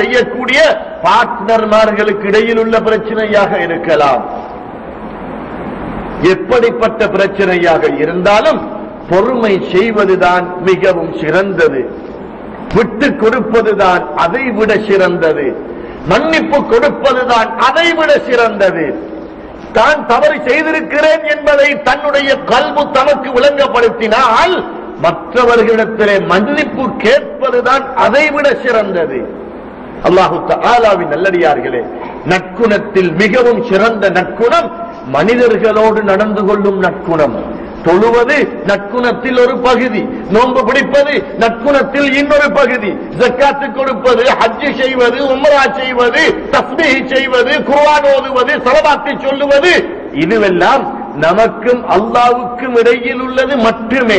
செய்யக்கூடிய பார்ட்னர்மார்களுக்கு இடையில் உள்ள பிரச்சனையாக இருக்கலாம் எப்படிப்பட்ட பிரச்சனையாக இருந்தாலும் பொறுமை செய்வதுதான் மிகவும் சிறந்தது விட்டு கொடுப்பதுதான் அதை விட சிறந்தது மன்னிப்பு கொடுப்பதுதான் அதை விட சிறந்தது தான் தவறு செய்திருக்கிறேன் என்பதை தன்னுடைய கல்வு தனக்கு விளங்கப்படுத்தினால் மற்றவர்களிடத்திலே மன்னிப்பு கேட்பதுதான் அதை விட சிறந்தது அல்லாஹு ஆலாவின் நல்லடியார்களே நற்குணத்தில் மிகவும் சிறந்த நற்குணம் மனிதர்களோடு நடந்து கொள்ளும் நற்குணம் தொழுவது நற்குணத்தில் ஒரு பகுதி நோன்பு பிடிப்பது நற்குணத்தில் இன்னொரு பகுதி ஜக்காத்து கொடுப்பது ஹஜ்ஜு செய்வது உம்ரா செய்வது தஸ்மீஹ் செய்வது குர்ஆன் ஓதுவது சலவாத்தை சொல்லுவது இதுவெல்லாம் நமக்கும் அல்லாவுக்கும் இடையில் உள்ளது மட்டுமே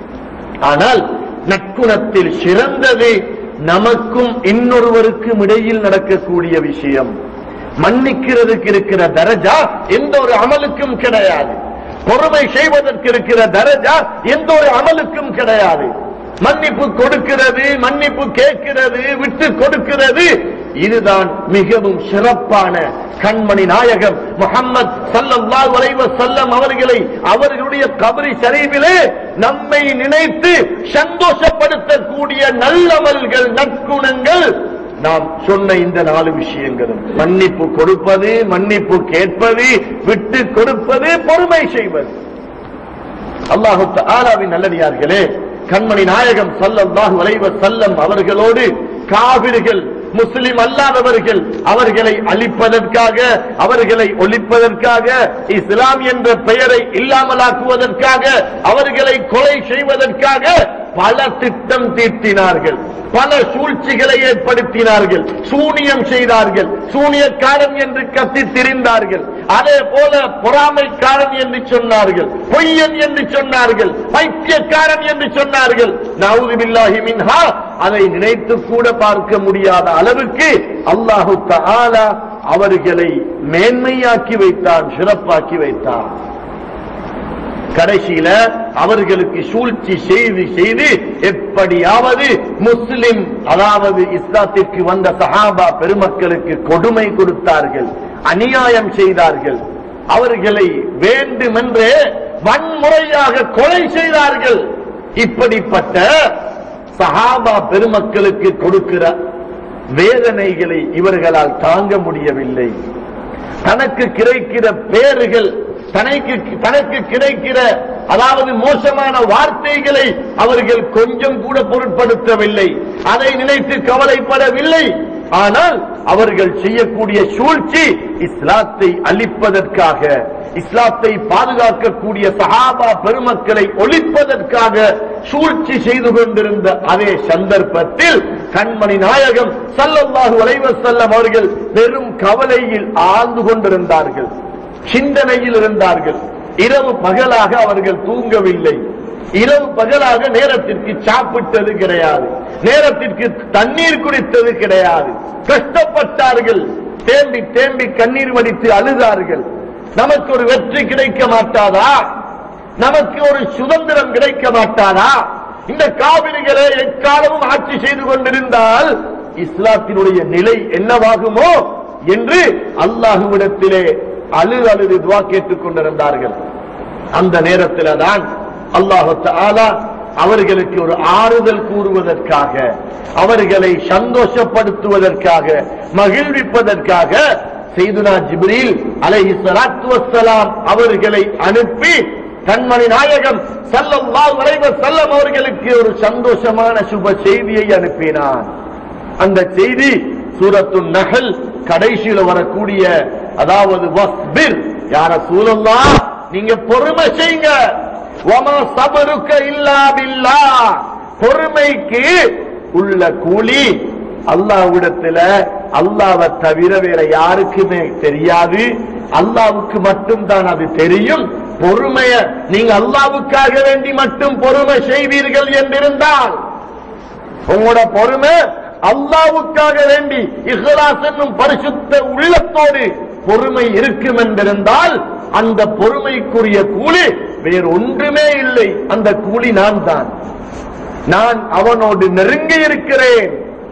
ஆனால் நற்குணத்தில் சிறந்தது நமக்கும் இன்னொருவருக்கும் இடையில் நடக்கக்கூடிய விஷயம் மன்னிக்கிறதுக்கு இருக்கிற தரஜா எந்த ஒரு அமலுக்கும் கிடையாது பொறுமை செய்வதற்கு இருக்கிற தரஜா எந்த ஒரு அமலுக்கும் கிடையாது மன்னிப்பு கொடுக்கிறது மன்னிப்பு கேட்கிறது விட்டு கொடுக்கிறது இதுதான் மிகவும் சிறப்பான கண்மணி நாயகம் முகம்மது சல்லல்லாஹு அலைஹி வஸல்லம் அவர்களை அவர்களுடைய கபரி ஷரீஃபிலே நம்மை நினைத்து சந்தோஷப்படுத்தக்கூடிய நல்லமல்கள் நற்குணங்கள் நாம் சொன்ன இந்த நாலு விஷயங்களும் மன்னிப்பு கொடுப்பது மன்னிப்பு கேட்பது விட்டு கொடுப்பது பொறுமை செய்வது அல்லாஹு ஆலாவின் நல்லடியார்களே கண்மணி நாயகம் ஸல்லல்லாஹு அலைஹி வஸல்லம் அவர்களோடு காபிர்கள் முஸ்லிம் அல்லாதவர்கள் அவர்களை அழிப்பதற்காக அவர்களை ஒழிப்பதற்காக இஸ்லாம் என்ற பெயரை இல்லாமலாக்குவதற்காக அவர்களை கொலை செய்வதற்காக பல திட்டம் தீட்டினார்கள் பல சூழ்ச்சிகளை ஏற்படுத்தினார்கள் சூனியம் செய்தார்கள் சூனியக்காரன் என்று கத்தி திரிந்தார்கள் அதே போல பொறாமைக்காரன் என்று சொன்னார்கள் பொய்யன் என்று சொன்னார்கள் பைத்தியக்காரன் என்று சொன்னார்கள் நவுதுபில்லாஹி மின்ஹா அதை நினைத்து கூட பார்க்க முடியாத அளவுக்கு அல்லாஹு தஆலா அவர்களை மேன்மையாக்கி வைத்தான் சிறப்பாக்கி வைத்தான் கடைசியில அவர்களுக்கு சூழ்ச்சி செய்து செய்து எப்படியாவது முஸ்லிம் அதாவது இஸ்லாத்திற்கு வந்த சஹாபா பெருமக்களுக்கு கொடுமை கொடுத்தார்கள் அநியாயம் செய்தார்கள் அவர்களை வேண்டுமென்றே வன்முறையாக கொலை செய்தார்கள் இப்படிப்பட்ட சஹாபா பெருமக்களுக்கு கொடுக்கிற வேதனைகளை இவர்களால் தாங்க முடியவில்லை தனக்கு கிடைக்கிற பேறுகள் தனக்கு தனக்கு கிடைக்கிற அதாவது மோசமான வார்த்தைகளை அவர்கள் கொஞ்சம் கூட பொருட்படுத்தவில்லை அதை நினைத்து கவலைப்படவில்லை ஆனால் அவர்கள் செய்யக்கூடிய சூழ்ச்சி இஸ்லாத்தை அழிப்பதற்காக இஸ்லாத்தை பாதுகாக்கக்கூடிய சஹாபா பெருமக்களை ஒழிப்பதற்காக சூழ்ச்சி செய்து கொண்டிருந்த அதே சந்தர்ப்பத்தில் கண்மணி நாயகம் ஸல்லல்லாஹு அலைஹி வஸல்லம் அவர்கள் பெரும் கவலையில் ஆழ்ந்து கொண்டிருந்தார்கள் சிந்தனையில் இருந்தார்கள் இரவு பகலாக அவர்கள் தூங்கவில்லை இரவு பகலாக நேரத்திற்கு சாப்பிட்டது கிடையாது நேரத்திற்கு தண்ணீர் குடித்தது கிடையாது கஷ்டப்பட்டார்கள் தேம்பி தேம்பி கண்ணீர் வடித்து அழுதார்கள் நமக்கு ஒரு வெற்றி கிடைக்க மாட்டாதா நமக்கு ஒரு சுதந்திரம் கிடைக்க மாட்டாதா இந்த காவிரிகளை எக்காலமும் ஆட்சி செய்து கொண்டிருந்தால் இஸ்லாத்தினுடைய நிலை என்னவாகுமோ என்று அல்லாஹுவிடத்திலே அழுது அழுது துவா கேட்டுக் கொண்டிருந்தார்கள் அந்த நேரத்தில் தான் அல்லாஹு தஆலா அவர்களுக்கு ஒரு ஆறுதல் கூறுவதற்காக அவர்களை சந்தோஷப்படுத்துவதற்காக மகிழ்விப்பதற்காக செய்துனா ஜிப்ரீல் அலைஹி ஸலாத்து வஸ்ஸலாம் அவர்களை அனுப்பி கண்மணி நாயகம் ஸல்லல்லாஹு அலைஹி வஸல்லம் அவர்களுக்கு ஒரு சந்தோஷமான சுப செய்தியை அனுப்பினான் அந்த செய்தி சூரத்து நஹல் கடைசியில வரக்கூடிய அதாவது வஸ்பிர் யார சூழல்லா நீங்க பொறுமை செய்யுங்க வமா சபருக்க இல்லா பில்லா பொறுமைக்கு உள்ள கூலி அல்லாஹ்விடத்துல அல்லாவை தவிர வேற யாருக்குமே தெரியாது அல்லாவுக்கு மட்டும் தான் அது தெரியும் பொறுமைய நீங்க அல்லாவுக்காக வேண்டி மட்டும் பொறுமை செய்வீர்கள் என்றிருந்தால் உங்களோட பொறுமை அல்லாவுக்காக வேண்டி இஹ்லாஸ் என்னும் பரிசுத்த உள்ளத்தோடு பொறுமை இருக்கும் என்றிருந்தால் அந்த பொறுமைக்குரிய கூலி வேறு ஒன்றுமே இல்லை அந்த கூலி நான் தான் நான் அவனோடு நெருங்கி இருக்கிறேன்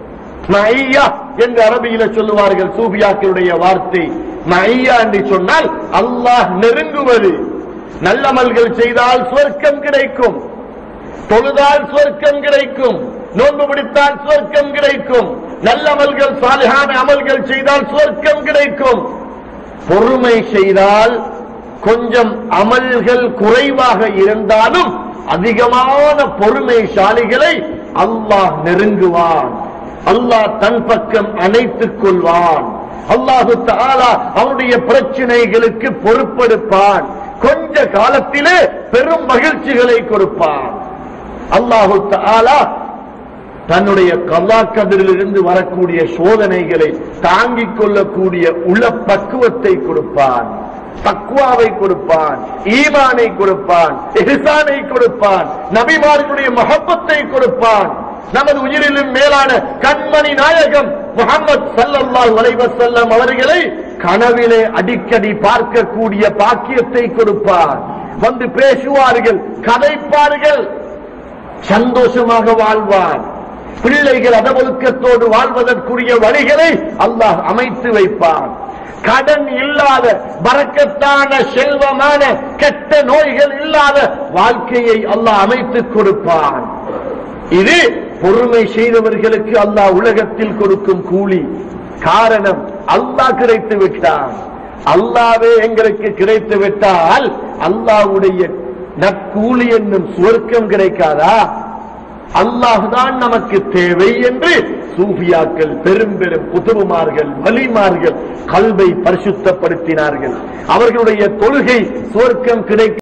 மையா என்று அரபியில சொல்லுவார்கள் சூபியாக்களுடைய வார்த்தை மையா என்று சொன்னால் அல்லாஹ் நெருங்குவது நல்லமல்கள் செய்தால் சுவர்க்கம் கிடைக்கும் தொழுதால் சுவர்க்கம் கிடைக்கும் நோன்பு பிடித்தால் சுவர்க்கம் கிடைக்கும் நல்லமல்கள் சாலிகான அமல்கள் செய்தால் சுவர்க்கம் கிடைக்கும் பொறுமை செய்தால் கொஞ்சம் அமல்கள் குறைவாக இருந்தாலும் அதிகமான பொறுமைசாலிகளை அல்லாஹ் நெருங்குவான் அல்லாஹ் தன் பக்கம் அணைத்துக் கொள்வான் அல்லாஹு தாலா அவனுடைய பிரச்சனைகளுக்கு பொறுப்பெடுப்பான் கொஞ்ச காலத்திலே பெரும் மகிழ்ச்சிகளை கொடுப்பான் அல்லாஹு தாலா தன்னுடைய கல்லாக்கதிரிலிருந்து வரக்கூடிய சோதனைகளை தாங்கிக் கொள்ளக்கூடிய உள்ள பக்குவத்தை கொடுப்பான் தக்குவாவை கொடுப்பான் ஈமானை கொடுப்பான் எஹ்சானை கொடுப்பான் நபிமார்களுடைய மகப்பத்தை கொடுப்பான் நமது உயிரிலும் மேலான கண்மணி நாயகம் முகமது சல்லல்லாஹு அலைஹி வஸல்லம் அவர்களை கனவிலே அடிக்கடி பார்க்கக்கூடிய பாக்கியத்தை கொடுப்பான் வந்து பேசுவார்கள் கதைப்பார்கள் சந்தோஷமாக வாழ்வான் பிள்ளைகள் அதவொழுக்கத்தோடு வாழ்வதற்குரிய வழிகளை அல்லாஹ் அமைத்து வைப்பான் கடன் இல்லாத பறக்கத்தான செல்வமான கெட்ட நோய்கள் இல்லாத வாழ்க்கையை அல்லாஹ் அமைத்துக் கொடுப்பான் இது பொறுமை செய்தவர்களுக்கு அல்லாஹ் உலகத்தில் கொடுக்கும் கூலி காரணம் அல்லாஹ் கிடைத்து விட்டான் அல்லாவே எங்களுக்கு கிடைத்து விட்டால் அல்லாஹ்வுடைய நற்கூலி என்னும் சுவர்க்கம் கிடைக்காதா அல்லாஹுதான் நமக்கு தேவை என்று சூஃபியாக்கள் பெரும் பெரும் புதுவுமார்கள் வலிமார்கள் கல்வை பரிசுத்தப்படுத்தினார்கள் அவர்களுடைய தொழுகை சுவர்க்கம் கிடைக்க